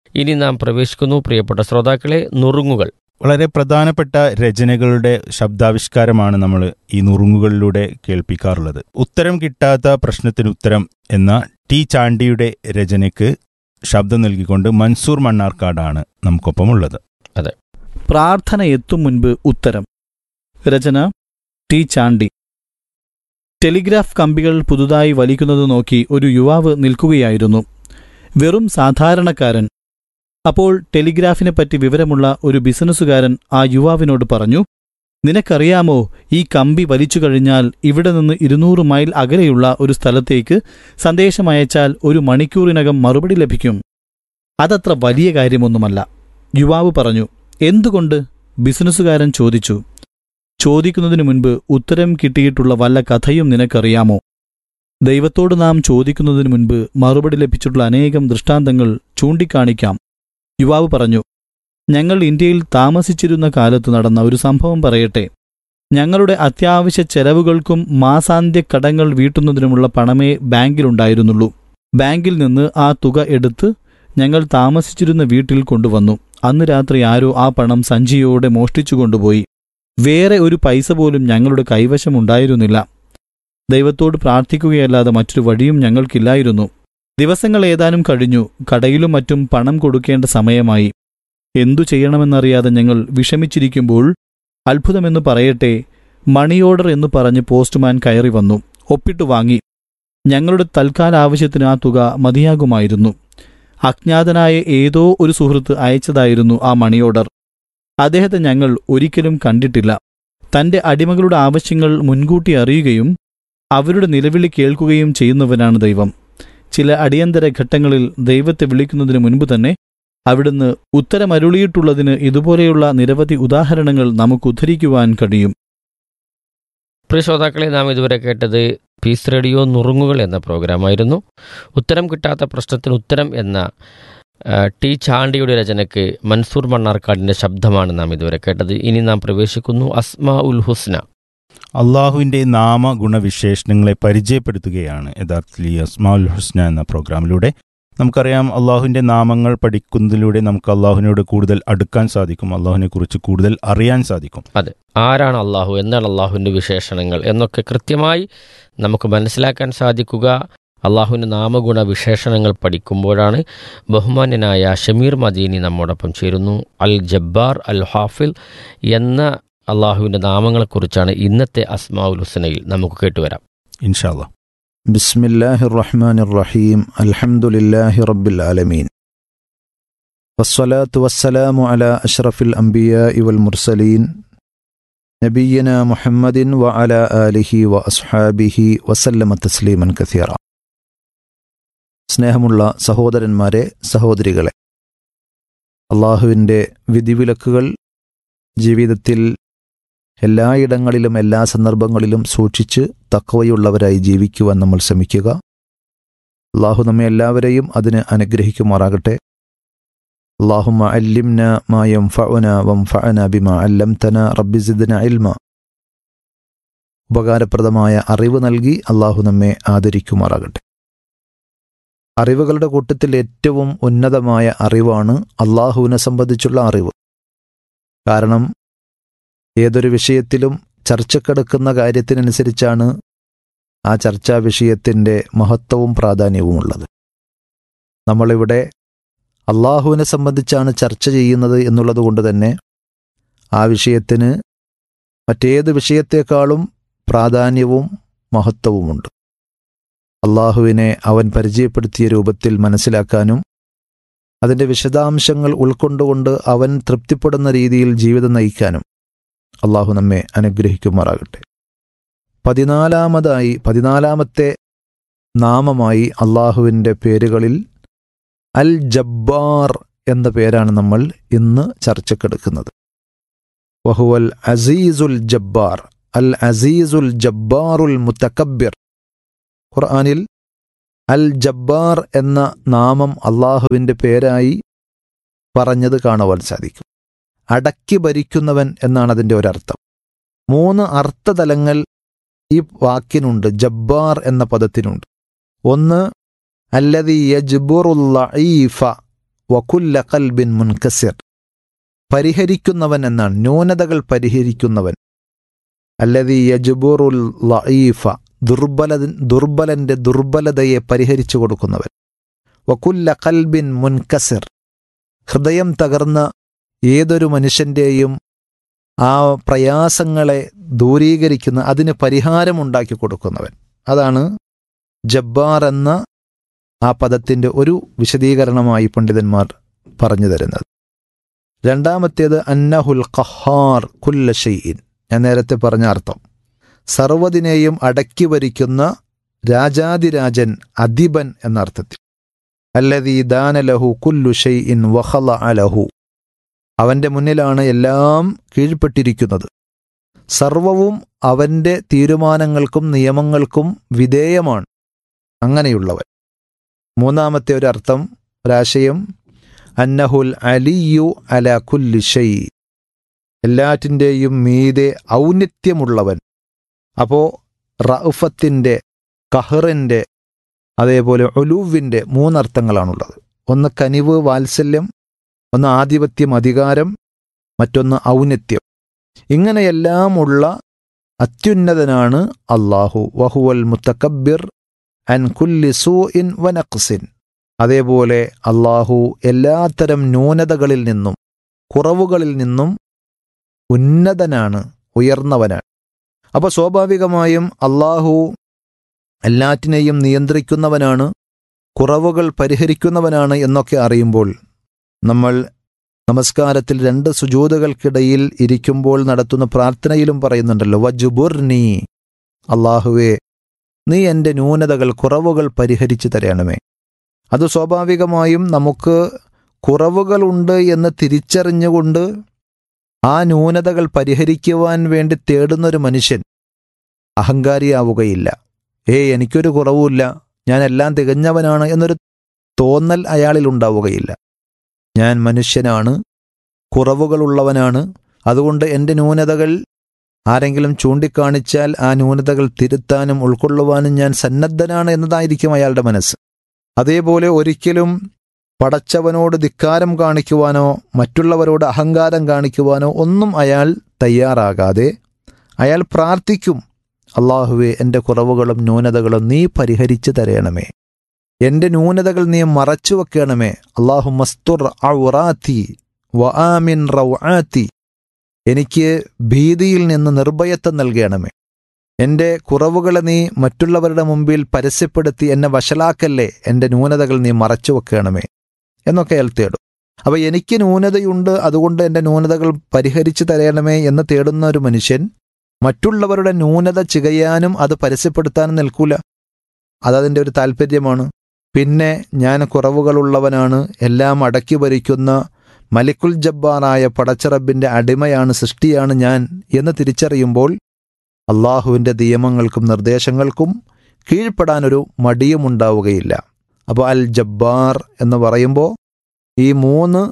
ഇനി നാം പ്രവേശിക്കുന്നു പ്രിയപ്പെട്ട ശ്രോതാക്കളെ നുറുങ്ങുകൾ വളരെ പ്രധാനപ്പെട്ട രചനകളുടെ ശബ്ദാവിഷ്കാരമാണ് നമ്മൾ ഈ നുറുങ്ങുകളിലൂടെ കേൾപ്പിക്കാറുള്ളത് ഉത്തരം കിട്ടാത്ത പ്രശ്നത്തിന് ഉത്തരം എന്ന ടി ചാണ്ടിയുടെ രചനയ്ക്ക് ശബ്ദം നൽകിക്കൊണ്ട് മൻസൂർ മണ്ണാർക്കാടാണ് നമുക്കൊപ്പമുള്ളത് പ്രാർത്ഥന എത്തും മുൻപ് ഉത്തരം രചന ടി ചാണ്ടി ടെലിഗ്രാഫ് കമ്പികൾ പുതുതായി വലിക്കുന്നത് നോക്കി ഒരു യുവാവ് നിൽക്കുകയായിരുന്നു വെറും സാധാരണക്കാരൻ അപ്പോൾ ടെലിഗ്രാഫിനെപ്പറ്റി വിവരമുള്ള ഒരു ബിസിനസ്സുകാരൻ ആ യുവാവിനോട് പറഞ്ഞു നിനക്കറിയാമോ ഈ കമ്പി വലിച്ചു കഴിഞ്ഞാൽ ഇവിടെ നിന്ന് ഇരുന്നൂറ് മൈൽ അകലെയുള്ള ഒരു സ്ഥലത്തേക്ക് സന്ദേശമയച്ചാൽ ഒരു മണിക്കൂറിനകം മറുപടി ലഭിക്കും അതത്ര വലിയ കാര്യമൊന്നുമല്ല യുവാവ് പറഞ്ഞു എന്തുകൊണ്ട് ബിസിനസ്സുകാരൻ ചോദിച്ചു ചോദിക്കുന്നതിനു മുൻപ് ഉത്തരം കിട്ടിയിട്ടുള്ള വല്ല കഥയും നിനക്കറിയാമോ ദൈവത്തോട് നാം ചോദിക്കുന്നതിനു മുൻപ് മറുപടി ലഭിച്ചിട്ടുള്ള അനേകം ദൃഷ്ടാന്തങ്ങൾ ചൂണ്ടിക്കാണിക്കാം യുവാവ് പറഞ്ഞു ഞങ്ങൾ ഇന്ത്യയിൽ താമസിച്ചിരുന്ന കാലത്ത് നടന്ന ഒരു സംഭവം പറയട്ടെ ഞങ്ങളുടെ അത്യാവശ്യ ചെലവുകൾക്കും മാസാന്ത്യ കടങ്ങൾ വീട്ടുന്നതിനുമുള്ള പണമേ ബാങ്കിലുണ്ടായിരുന്നുള്ളൂ ബാങ്കിൽ നിന്ന് ആ തുക എടുത്ത് ഞങ്ങൾ താമസിച്ചിരുന്ന വീട്ടിൽ കൊണ്ടുവന്നു അന്ന് രാത്രി ആരോ ആ പണം സഞ്ചിയോടെ മോഷ്ടിച്ചു കൊണ്ടുപോയി വേറെ ഒരു പൈസ പോലും ഞങ്ങളുടെ കൈവശമുണ്ടായിരുന്നില്ല ദൈവത്തോട് പ്രാർത്ഥിക്കുകയല്ലാതെ മറ്റൊരു വഴിയും ഞങ്ങൾക്കില്ലായിരുന്നു ദിവസങ്ങൾ ഏതാനും കഴിഞ്ഞു കടയിലും മറ്റും പണം കൊടുക്കേണ്ട സമയമായി എന്തു ചെയ്യണമെന്നറിയാതെ ഞങ്ങൾ വിഷമിച്ചിരിക്കുമ്പോൾ അത്ഭുതമെന്ന് പറയട്ടെ മണി ഓർഡർ എന്ന് പറഞ്ഞ് പോസ്റ്റ്മാൻ കയറി വന്നു ഒപ്പിട്ടു വാങ്ങി ഞങ്ങളുടെ തൽക്കാല ആവശ്യത്തിന് ആ തുക മതിയാകുമായിരുന്നു അജ്ഞാതനായ ഏതോ ഒരു സുഹൃത്ത് അയച്ചതായിരുന്നു ആ മണി ഓർഡർ അദ്ദേഹത്തെ ഞങ്ങൾ ഒരിക്കലും കണ്ടിട്ടില്ല തന്റെ അടിമകളുടെ ആവശ്യങ്ങൾ മുൻകൂട്ടി അറിയുകയും അവരുടെ നിലവിളി കേൾക്കുകയും ചെയ്യുന്നവനാണ് ദൈവം ചില അടിയന്തര ഘട്ടങ്ങളിൽ ദൈവത്തെ വിളിക്കുന്നതിന് മുൻപ് തന്നെ അവിടുന്ന് ഉത്തരമരുളിയിട്ടുള്ളതിന് ഇതുപോലെയുള്ള നിരവധി ഉദാഹരണങ്ങൾ നമുക്ക് ഉദ്ധരിക്കുവാൻ കഴിയും പ്രിയ ശ്രോതാക്കളെ നാം ഇതുവരെ കേട്ടത് പീസ് റേഡിയോ നുറുങ്ങുകൾ എന്ന പ്രോഗ്രാമായിരുന്നു ഉത്തരം കിട്ടാത്ത പ്രശ്നത്തിന് ഉത്തരം എന്ന ആ, ടി ചാണ്ടിയുടെ രചനയ്ക്ക് മൻസൂർ മണ്ണാർക്കാടിൻ്റെ ശബ്ദമാണ് നാം ഇതുവരെ കേട്ടത് ഇനി നാം പ്രവേശിക്കുന്നു അസ്മാ ഉൽ ഹുസ്ന അള്ളാഹുവിൻ്റെ നാമ ഗുണവിശേഷണങ്ങളെ പരിചയപ്പെടുത്തുകയാണ് യഥാർത്ഥത്തിൽ ഈ അസ്മാഉൽ ഹുസ്ന എന്ന പ്രോഗ്രാമിലൂടെ നമുക്കറിയാം അള്ളാഹുവിൻ്റെ നാമങ്ങൾ പഠിക്കുന്നതിലൂടെ നമുക്ക് അള്ളാഹുവിനോട് കൂടുതൽ അടുക്കാൻ സാധിക്കും അള്ളാഹുവിനെ കുറിച്ച് കൂടുതൽ അറിയാൻ സാധിക്കും അതെ ആരാണ് അള്ളാഹു എന്താണ് അള്ളാഹുവിൻ്റെ വിശേഷണങ്ങൾ എന്നൊക്കെ കൃത്യമായി നമുക്ക് മനസ്സിലാക്കാൻ സാധിക്കുക അള്ളാഹുവിൻ്റെ നാമഗുണ വിശേഷണങ്ങൾ പഠിക്കുമ്പോഴാണ് ബഹുമാന്യനായ ഷമീർ മദീനി നമ്മോടൊപ്പം ചേരുന്നു അൽ ജബ്ബാർ അൽ ഹാഫിൽ എന്ന അള്ളാഹുവിൻ്റെ നാമങ്ങളെക്കുറിച്ചാണ് ഇന്നത്തെ അസ്മാഉൽ ഹുസനയിൽ നമുക്ക് കേട്ടുവരാം ഇൻഷാല്ല بسم الله الرحمن الرحيم الحمد لله رب العالمين والصلاة والسلام على أشرف الأنبياء والمرسلين نبينا محمد وعلى آله وأصحابه وسلم تسليما كثيرا സ്നേഹമുള്ള സഹോദരന്മാരെ സഹോദരികളെ അള്ളാഹുവിൻ്റെ വിധിവിലക്കുകൾ ജീവിതത്തിൽ എല്ലായിടങ്ങളിലും എല്ലാ സന്ദർഭങ്ങളിലും സൂക്ഷിച്ച് തക്കവയുള്ളവരായി ജീവിക്കുവാൻ നമ്മൾ ശ്രമിക്കുക അള്ളാഹു നമ്മെ എല്ലാവരെയും അതിന് അനുഗ്രഹിക്കുമാറാകട്ടെ അള്ളാഹുമ അല്ലിംന മായം ഫഅന വം ഫഅന ബിമ അല്ലംതന റബ്ബി സിദ്ന ഇൽമ ഉപകാരപ്രദമായ അറിവ് നൽകി അള്ളാഹു നമ്മെ ആദരിക്കുമാറാകട്ടെ അറിവുകളുടെ കൂട്ടത്തിൽ ഏറ്റവും ഉന്നതമായ അറിവാണ് അള്ളാഹുവിനെ സംബന്ധിച്ചുള്ള അറിവ് കാരണം ഏതൊരു വിഷയത്തിലും ചർച്ചക്കെടുക്കുന്ന കാര്യത്തിനനുസരിച്ചാണ് ആ ചർച്ചാ വിഷയത്തിൻ്റെ മഹത്വവും പ്രാധാന്യവുമുള്ളത് നമ്മളിവിടെ അള്ളാഹുവിനെ സംബന്ധിച്ചാണ് ചർച്ച ചെയ്യുന്നത് എന്നുള്ളത് കൊണ്ട് തന്നെ ആ വിഷയത്തിന് മറ്റേത് വിഷയത്തെക്കാളും പ്രാധാന്യവും മഹത്വവുമുണ്ട് അള്ളാഹുവിനെ അവൻ പരിചയപ്പെടുത്തിയ രൂപത്തിൽ മനസ്സിലാക്കാനും അതിൻ്റെ വിശദാംശങ്ങൾ ഉൾക്കൊണ്ടുകൊണ്ട് അവൻ തൃപ്തിപ്പെടുന്ന രീതിയിൽ ജീവിതം നയിക്കാനും അള്ളാഹു നമ്മെ അനുഗ്രഹിക്കുമാറാകട്ടെ പതിനാലാമതായി പതിനാലാമത്തെ നാമമായി അള്ളാഹുവിൻ്റെ പേരുകളിൽ അൽ ജബ്ബാർ എന്ന പേരാണ് നമ്മൾ ഇന്ന് ചർച്ചക്കെടുക്കുന്നത് വഹുവൽ അസീസുൽ ജബ്ബാർ അൽ അസീസുൽ ജബ്ബാറുൽ മുത്തക്കബ്ബിർ ഖുർആനിൽ അൽ ജബ്ബാർ എന്ന നാമം അള്ളാഹുവിൻ്റെ പേരായി പറഞ്ഞത് കാണുവാൻ സാധിക്കും അടക്കി ഭരിക്കുന്നവൻ എന്നാണ് അതിൻ്റെ ഒരർത്ഥം മൂന്ന് അർത്ഥതലങ്ങൾ ഈ വാക്കിനുണ്ട് ജബ്ബാർ എന്ന പദത്തിനുണ്ട് ഒന്ന് അല്ലതി യജ്ബുറുല്ലഈഫ വകുല്ല കൽബിൻ മുൻകസിർ പരിഹരിക്കുന്നവൻ എന്നാണ് ന്യൂനതകൾ പരിഹരിക്കുന്നവൻ അല്ലതി യജ്ബുറുൽ ലഈഫ ദുർബല ദുർബലന്റെ ദുർബലതയെ പരിഹരിച്ചു കൊടുക്കുന്നവൻ വകുല്ല കൽബിൻ മുൻകസിർ ഹൃദയം തകർന്ന ഏതൊരു മനുഷ്യൻ്റെയും ആ പ്രയാസങ്ങളെ ദൂരീകരിക്കുന്ന അതിന് പരിഹാരമുണ്ടാക്കി കൊടുക്കുന്നവൻ അതാണ് ജബ്ബാർ എന്ന ആ പദത്തിൻ്റെ ഒരു വിശദീകരണമായി പണ്ഡിതന്മാർ പറഞ്ഞു തരുന്നത് രണ്ടാമത്തേത് അന്നഹുൽ ഖഹാർ കുല്ല ഷെയ്യിൻ ഞാൻ നേരത്തെ പറഞ്ഞ അർത്ഥം സർവ്വതിനെയും അടക്കി ഭരിക്കുന്ന രാജാതിരാജൻ അധിപൻ എന്ന അർത്ഥത്തിൽ അല്ലതീ ദാനലഹു കുല്ലു ഷെയ്യിൻ വഹല അലഹു അവൻ്റെ മുന്നിലാണ് എല്ലാം കീഴ്പ്പെട്ടിരിക്കുന്നത് സർവവും അവൻ്റെ തീരുമാനങ്ങൾക്കും നിയമങ്ങൾക്കും വിധേയമാണ് അങ്ങനെയുള്ളവൻ മൂന്നാമത്തെ ഒരു അർത്ഥം ഒരാശയം അന്നഹുൽ അലിയു അല കുല്ലി ഷൈ എല്ലാറ്റിൻ്റെയും മീതെ ഔന്നിത്യമുള്ളവൻ അപ്പോൾ റഫത്തിൻ്റെ കഹറിൻ്റെ അതേപോലെ ഒലൂവിൻ്റെ മൂന്നർത്ഥങ്ങളാണുള്ളത് ഒന്ന് കനിവ് വാത്സല്യം ഒന്ന് ആധിപത്യം അധികാരം മറ്റൊന്ന് ഔന്നിത്യം ഇങ്ങനെയെല്ലാമുള്ള അത്യുന്നതനാണ് അള്ളാഹു വഹുവൽ മുത്തക്കബിർ അൻ കുല്ലി സൂ ഇൻ വനക്സിൻ അതേപോലെ അള്ളാഹു എല്ലാത്തരം ന്യൂനതകളിൽ നിന്നും കുറവുകളിൽ നിന്നും ഉന്നതനാണ് ഉയർന്നവനാണ് അപ്പോൾ സ്വാഭാവികമായും അള്ളാഹു എല്ലാറ്റിനെയും നിയന്ത്രിക്കുന്നവനാണ് കുറവുകൾ പരിഹരിക്കുന്നവനാണ് എന്നൊക്കെ അറിയുമ്പോൾ നമ്മൾ നമസ്കാരത്തിൽ രണ്ട് സുജൂതകൾക്കിടയിൽ ഇരിക്കുമ്പോൾ നടത്തുന്ന പ്രാർത്ഥനയിലും പറയുന്നുണ്ടല്ലോ വജുബുർനി അള്ളാഹുവേ നീ എൻ്റെ ന്യൂനതകൾ കുറവുകൾ പരിഹരിച്ചു തരണമേ അത് സ്വാഭാവികമായും നമുക്ക് കുറവുകളുണ്ട് എന്ന് തിരിച്ചറിഞ്ഞുകൊണ്ട് ആ ന്യൂനതകൾ പരിഹരിക്കുവാൻ വേണ്ടി തേടുന്നൊരു മനുഷ്യൻ അഹങ്കാരിയാവുകയില്ല ഏ എനിക്കൊരു കുറവുമില്ല ഞാൻ എല്ലാം തികഞ്ഞവനാണ് എന്നൊരു തോന്നൽ അയാളിൽ ഉണ്ടാവുകയില്ല ഞാൻ മനുഷ്യനാണ് കുറവുകളുള്ളവനാണ് അതുകൊണ്ട് എൻ്റെ ന്യൂനതകൾ ആരെങ്കിലും ചൂണ്ടിക്കാണിച്ചാൽ ആ ന്യൂനതകൾ തിരുത്താനും ഉൾക്കൊള്ളുവാനും ഞാൻ സന്നദ്ധനാണ് എന്നതായിരിക്കും അയാളുടെ മനസ്സ് അതേപോലെ ഒരിക്കലും പടച്ചവനോട് ധിക്കാരം കാണിക്കുവാനോ മറ്റുള്ളവരോട് അഹങ്കാരം കാണിക്കുവാനോ ഒന്നും അയാൾ തയ്യാറാകാതെ അയാൾ പ്രാർത്ഥിക്കും അള്ളാഹുവെ എൻ്റെ കുറവുകളും ന്യൂനതകളും നീ പരിഹരിച്ചു തരയണമേ എൻ്റെ ന്യൂനതകൾ നീ മറച്ചു വെക്കണമേ അള്ളാഹു മസ്തുർ ഔറാത്തി വ ആമിൻ റൗആത്തി എനിക്ക് ഭീതിയിൽ നിന്ന് നിർഭയത്വം നൽകണമേ എൻ്റെ കുറവുകളെ നീ മറ്റുള്ളവരുടെ മുമ്പിൽ പരസ്യപ്പെടുത്തി എന്നെ വഷളാക്കല്ലേ എൻ്റെ ന്യൂനതകൾ നീ മറച്ചു വെക്കണമേ എന്നൊക്കെ അയാൾ തേടും അപ്പോൾ എനിക്ക് ന്യൂനതയുണ്ട് അതുകൊണ്ട് എൻ്റെ ന്യൂനതകൾ പരിഹരിച്ചു തരണമേ എന്ന് തേടുന്ന ഒരു മനുഷ്യൻ മറ്റുള്ളവരുടെ ന്യൂനത ചികയാനും അത് പരസ്യപ്പെടുത്താനും നിൽക്കൂല അതതിൻ്റെ ഒരു താല്പര്യമാണ് പിന്നെ ഞാൻ കുറവുകളുള്ളവനാണ് എല്ലാം അടക്കി ഭരിക്കുന്ന മലിക്കുൽ ജബ്ബാറായ പടച്ചറബിൻ്റെ അടിമയാണ് സൃഷ്ടിയാണ് ഞാൻ എന്ന് തിരിച്ചറിയുമ്പോൾ അള്ളാഹുവിൻ്റെ നിയമങ്ങൾക്കും നിർദ്ദേശങ്ങൾക്കും കീഴ്പ്പെടാനൊരു മടിയുമുണ്ടാവുകയില്ല അപ്പോൾ അൽ ജബ്ബാർ എന്ന് പറയുമ്പോൾ ഈ മൂന്ന്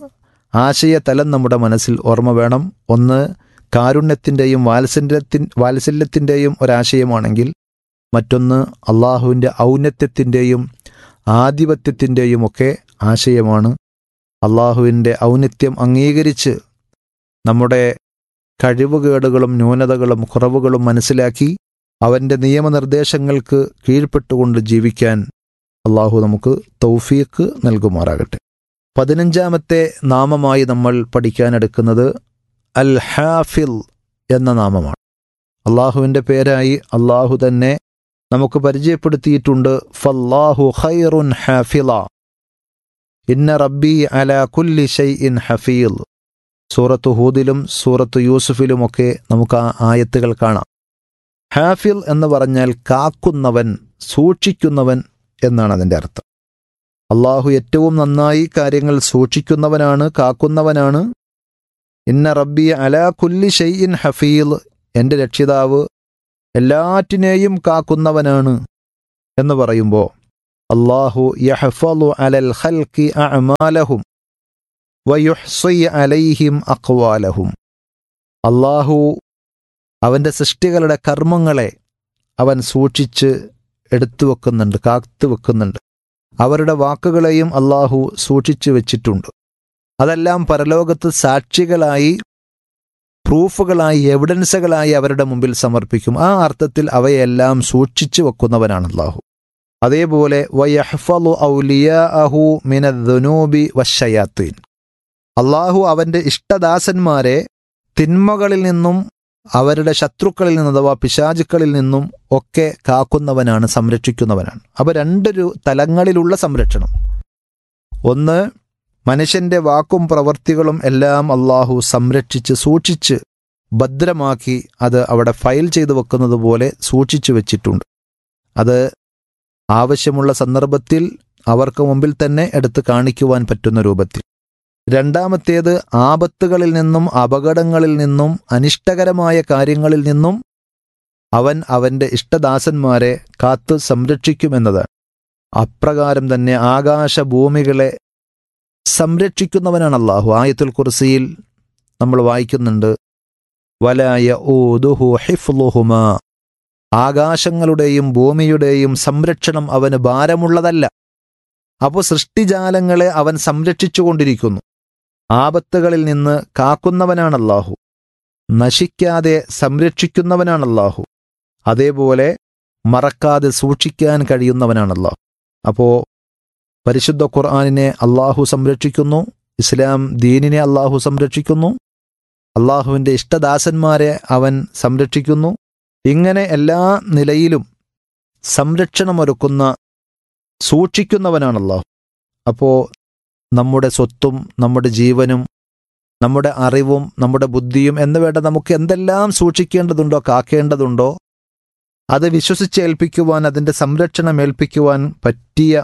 ആശയതലം നമ്മുടെ മനസ്സിൽ ഓർമ്മ വേണം ഒന്ന് കാരുണ്യത്തിൻ്റെയും വാത്സല്യത്തിൻ വാത്സല്യത്തിൻ്റെയും ഒരാശയമാണെങ്കിൽ മറ്റൊന്ന് അള്ളാഹുവിൻ്റെ ഔന്നത്യത്തിൻ്റെയും ആധിപത്യത്തിൻ്റെയും ഒക്കെ ആശയമാണ് അള്ളാഹുവിൻ്റെ ഔന്നിത്യം അംഗീകരിച്ച് നമ്മുടെ കഴിവുകേടുകളും ന്യൂനതകളും കുറവുകളും മനസ്സിലാക്കി അവൻ്റെ നിയമനിർദ്ദേശങ്ങൾക്ക് കീഴ്പ്പെട്ടുകൊണ്ട് ജീവിക്കാൻ അള്ളാഹു നമുക്ക് തൗഫീക്ക് നൽകുമാറാകട്ടെ പതിനഞ്ചാമത്തെ നാമമായി നമ്മൾ പഠിക്കാനെടുക്കുന്നത് അൽ ഹാഫിൽ എന്ന നാമമാണ് അള്ളാഹുവിൻ്റെ പേരായി അള്ളാഹു തന്നെ നമുക്ക് പരിചയപ്പെടുത്തിയിട്ടുണ്ട് ഫല്ലാഹു ഖൈറുൻ ഹാഫില ഇന്ന റബ്ബി അല കുല്ലി ഷൈഇൻ ഹഫീൽ സൂറത്ത് ഹൂദിലും സൂറത്ത് യൂസുഫിലുമൊക്കെ നമുക്ക് ആ ആയത്തുകൾ കാണാം ഹാഫിൽ എന്ന് പറഞ്ഞാൽ കാക്കുന്നവൻ സൂക്ഷിക്കുന്നവൻ എന്നാണ് അതിൻ്റെ അർത്ഥം അള്ളാഹു ഏറ്റവും നന്നായി കാര്യങ്ങൾ സൂക്ഷിക്കുന്നവനാണ് കാക്കുന്നവനാണ് ഇന്ന റബ്ബി അല കുല്ലി ഷെയ്യിൻ ഹഫീൽ എൻ്റെ രക്ഷിതാവ് എല്ലാറ്റിനെയും കാക്കുന്നവനാണ് എന്ന് പറയുമ്പോൾ അള്ളാഹു യഹ്ഫലു അലൽ ഖൽഖി അഅമാലഹും വയുഹ്സി അലൈഹിം അക്വാലഹും അള്ളാഹു അവൻ്റെ സൃഷ്ടികളുടെ കർമ്മങ്ങളെ അവൻ സൂക്ഷിച്ച് എടുത്തു വെക്കുന്നുണ്ട് കാത്തു വെക്കുന്നുണ്ട് അവരുടെ വാക്കുകളെയും അള്ളാഹു സൂക്ഷിച്ചു വെച്ചിട്ടുണ്ട് അതെല്ലാം പരലോകത്ത് സാക്ഷികളായി പ്രൂഫുകളായി എവിഡൻസുകളായി അവരുടെ മുമ്പിൽ സമർപ്പിക്കും ആ അർത്ഥത്തിൽ അവയെല്ലാം സൂക്ഷിച്ചു വെക്കുന്നവനാണ് അള്ളാഹു അതേപോലെ വയഹ്ഫലു ഔലിയാഅഹു മിനദ്ദുനൂബി വശയാത്തീൻ അള്ളാഹു അവൻ്റെ ഇഷ്ടദാസന്മാരെ തിന്മകളിൽ നിന്നും അവരുടെ ശത്രുക്കളിൽ നിന്നും അഥവാ പിശാചുക്കളിൽ നിന്നും ഒക്കെ കാക്കുന്നവനാണ് സംരക്ഷിക്കുന്നവനാണ് അപ്പോൾ രണ്ടൊരു തലങ്ങളിലുള്ള സംരക്ഷണം ഒന്ന് മനുഷ്യന്റെ വാക്കും പ്രവൃത്തികളും എല്ലാം അള്ളാഹു സംരക്ഷിച്ച് സൂക്ഷിച്ച് ഭദ്രമാക്കി അത് അവിടെ ഫയൽ ചെയ്തു വെക്കുന്നത് പോലെ സൂക്ഷിച്ചു വെച്ചിട്ടുണ്ട് അത് ആവശ്യമുള്ള സന്ദർഭത്തിൽ അവർക്ക് മുമ്പിൽ തന്നെ എടുത്ത് കാണിക്കുവാൻ പറ്റുന്ന രൂപത്തിൽ രണ്ടാമത്തേത് ആപത്തുകളിൽ നിന്നും അപകടങ്ങളിൽ നിന്നും അനിഷ്ടകരമായ കാര്യങ്ങളിൽ നിന്നും അവൻ അവൻ്റെ ഇഷ്ടദാസന്മാരെ കാത്തു സംരക്ഷിക്കുമെന്നതാണ് അപ്രകാരം തന്നെ ആകാശഭൂമികളെ സംരക്ഷിക്കുന്നവനാണ് അള്ളാഹു ആയത്തുൽ കുർസിയിൽ നമ്മൾ വായിക്കുന്നുണ്ട് വലായ ഊദുഹു ഹിഫ്ലുഹുമ ആകാശങ്ങളുടെയും ഭൂമിയുടെയും സംരക്ഷണം അവന് ഭാരമുള്ളതല്ല അപ്പോൾ സൃഷ്ടിജാലങ്ങളെ അവൻ സംരക്ഷിച്ചുകൊണ്ടിരിക്കുന്നു ആപത്തുകളിൽ നിന്ന് കാക്കുന്നവനാണ് അല്ലാഹു നശിക്കാതെ സംരക്ഷിക്കുന്നവനാണ് അല്ലാഹു അതേപോലെ മറക്കാതെ സൂക്ഷിക്കാൻ കഴിയുന്നവനാണ് അല്ലാഹു അപ്പോൾ പരിശുദ്ധ ഖുർആാനിനെ അള്ളാഹു സംരക്ഷിക്കുന്നു ഇസ്ലാം ദീനിനെ അള്ളാഹു സംരക്ഷിക്കുന്നു അള്ളാഹുവിൻ്റെ ഇഷ്ടദാസന്മാരെ അവൻ സംരക്ഷിക്കുന്നു ഇങ്ങനെ എല്ലാ നിലയിലും സംരക്ഷണമൊരുക്കുന്ന സൂക്ഷിക്കുന്നവനാണ് അള്ളാഹു അപ്പോൾ നമ്മുടെ സ്വത്തും നമ്മുടെ ജീവനും നമ്മുടെ അറിവും നമ്മുടെ ബുദ്ധിയും എന്ന് വേണ്ട നമുക്ക് എന്തെല്ലാം സൂക്ഷിക്കേണ്ടതുണ്ടോ കാക്കേണ്ടതുണ്ടോ അത് വിശ്വസിച്ചേൽപ്പിക്കുവാൻ അതിൻ്റെ സംരക്ഷണം ഏൽപ്പിക്കുവാൻ പറ്റിയ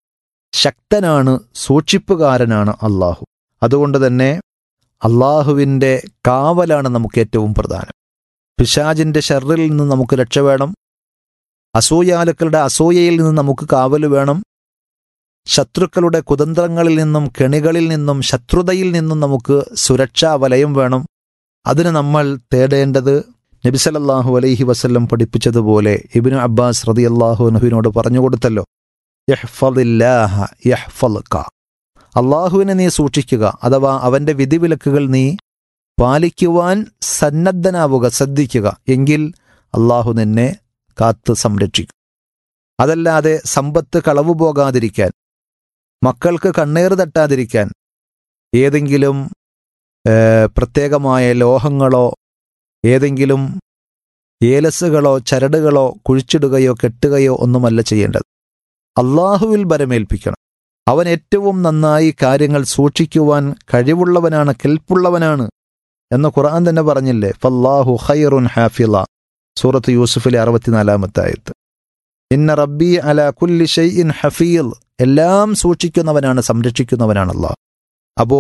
ശക്തനാണ് സൂക്ഷിപ്പുകാരനാണ് അള്ളാഹു അതുകൊണ്ട് തന്നെ അള്ളാഹുവിൻ്റെ കാവലാണ് നമുക്ക് ഏറ്റവും പ്രധാനം പിശാജിൻ്റെ ഷെറിൽ നിന്ന് നമുക്ക് രക്ഷ വേണം അസൂയാലുക്കളുടെ അസൂയയിൽ നിന്ന് നമുക്ക് കാവൽ വേണം ശത്രുക്കളുടെ കുതന്ത്രങ്ങളിൽ നിന്നും കെണികളിൽ നിന്നും ശത്രുതയിൽ നിന്നും നമുക്ക് സുരക്ഷാ വലയം വേണം അതിന് നമ്മൾ തേടേണ്ടത് നബിസലല്ലാഹു അലൈഹി വസല്ലം പഠിപ്പിച്ചതുപോലെ ഇബിനു അബ്ബാസ് റതി അള്ളാഹു നഹുവിനോട് പറഞ്ഞു കൊടുത്തല്ലോ യഹ്ഫദില്ലാഹ യഹ്ഫൽക അള്ളാഹുവിനെ നീ സൂക്ഷിക്കുക അഥവാ അവൻ്റെ വിധിവിലക്കുകൾ നീ പാലിക്കുവാൻ സന്നദ്ധനാവുക ശ്രദ്ധിക്കുക എങ്കിൽ അള്ളാഹു നിന്നെ കാത്ത് സംരക്ഷിക്കും അതല്ലാതെ സമ്പത്ത് കളവു പോകാതിരിക്കാൻ മക്കൾക്ക് കണ്ണേറ് തട്ടാതിരിക്കാൻ ഏതെങ്കിലും ഏഹ്, പ്രത്യേകമായ ലോഹങ്ങളോ ഏതെങ്കിലും ഏലസുകളോ ചരടുകളോ കുഴിച്ചിടുകയോ കെട്ടുകയോ ഒന്നുമല്ല ചെയ്യേണ്ടത് അള്ളാഹുവിൽ ബരമേൽപ്പിക്കണം അവൻ ഏറ്റവും നന്നായി കാര്യങ്ങൾ സൂക്ഷിക്കുവാൻ കഴിവുള്ളവനാണ് കെൽപ്പുള്ളവനാണ് എന്ന് ഖുർആൻ തന്നെ പറഞ്ഞില്ലേ ഫല്ലാഹു ഖൈറുൻ ഹാഫിള സൂറത്ത് യൂസുഫിലെ അറുപത്തിനാലാമത്തെ ആയത്ത് ഇന്ന റബ്ബി അല കുല്ലി ഷൈഇൻ ഹഫീൽ എല്ലാം സൂക്ഷിക്കുന്നവനാണ് സംരക്ഷിക്കുന്നവനാണ് അള്ളാഹ് അപ്പോ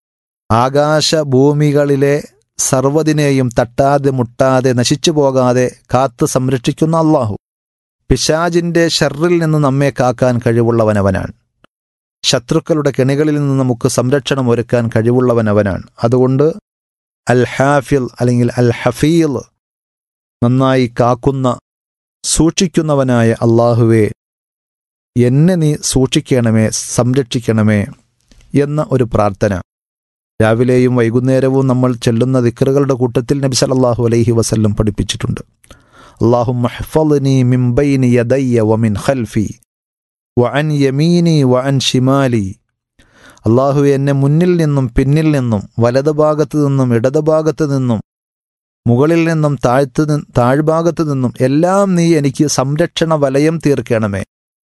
ആകാശ ഭൂമികളിലെ സർവ്വതിനെയും തട്ടാതെ മുട്ടാതെ നശിച്ചു പോകാതെ കാത്ത് സംരക്ഷിക്കുന്ന അള്ളാഹു പിശാജിന്റെ ഷർറിൽ നിന്ന് നമ്മെ കാക്കാൻ കഴിവുള്ളവനവനാണ് ശത്രുക്കളുടെ കെണികളിൽ നിന്ന് നമുക്ക് സംരക്ഷണം ഒരുക്കാൻ കഴിവുള്ളവനവനാണ് അതുകൊണ്ട് അൽ ഹാഫിൽ അല്ലെങ്കിൽ അൽ ഹഫീൽ നന്നായി കാക്കുന്ന സൂക്ഷിക്കുന്നവനായ അള്ളാഹുവെ എന്നെ നീ സൂക്ഷിക്കണമേ സംരക്ഷിക്കണമേ എന്ന ഒരു പ്രാർത്ഥന രാവിലെയും വൈകുന്നേരവും നമ്മൾ ചെല്ലുന്ന ദിക്കറുകളുടെ കൂട്ടത്തിൽ നബി സല്ലല്ലാഹു അലൈഹി വസല്ലം പഠിപ്പിച്ചിട്ടുണ്ട് അള്ളാഹു മഹ്ഫലിനി മിംബൈനി യദയ്യ വമിൻ ഖൽഫി വഅൻ യമീനി വഅൻ ഷിമാലി അള്ളാഹു എന്നെ മുന്നിൽ നിന്നും പിന്നിൽ നിന്നും വലത് ഭാഗത്ത് നിന്നും ഇടത് ഭാഗത്ത് നിന്നും മുകളിൽ നിന്നും താഴ്ത്ത് നി- താഴ്ഭാഗത്ത് നിന്നും എല്ലാം നീ എനിക്ക് സംരക്ഷണ വലയം തീർക്കണമേ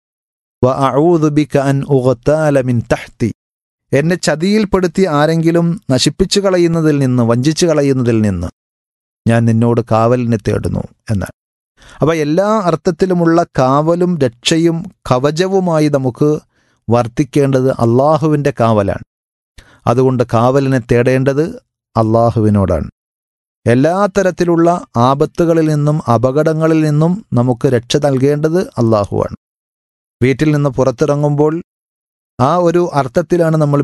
വ അഊദു ബിക അൻ ഉഗ്താല മിൻ തഹ്തി എന്നെ ചതിയിൽപ്പെടുത്തി ആരെങ്കിലും നശിപ്പിച്ചു കളയുന്നതിൽ നിന്ന് വഞ്ചിച്ചു കളയുന്നതിൽ നിന്ന് ഞാൻ നിന്നോട് കാവലിനെ തേടുന്നു എന്നാണ് അപ്പൊ എല്ലാ അർത്ഥത്തിലുമുള്ള കാവലും രക്ഷയും കവചവുമായി നമുക്ക് വർത്തിക്കേണ്ടത് അള്ളാഹുവിൻ്റെ കാവലാണ് അതുകൊണ്ട് കാവലിനെ തേടേണ്ടത് അള്ളാഹുവിനോടാണ് എല്ലാ തരത്തിലുള്ള ആപത്തുകളിൽ നിന്നും അപകടങ്ങളിൽ നിന്നും നമുക്ക് രക്ഷ നൽകേണ്ടത് അള്ളാഹുവാണ് വീട്ടിൽ നിന്ന് പുറത്തിറങ്ങുമ്പോൾ ആ ഒരു അർത്ഥത്തിലാണ് നമ്മൾ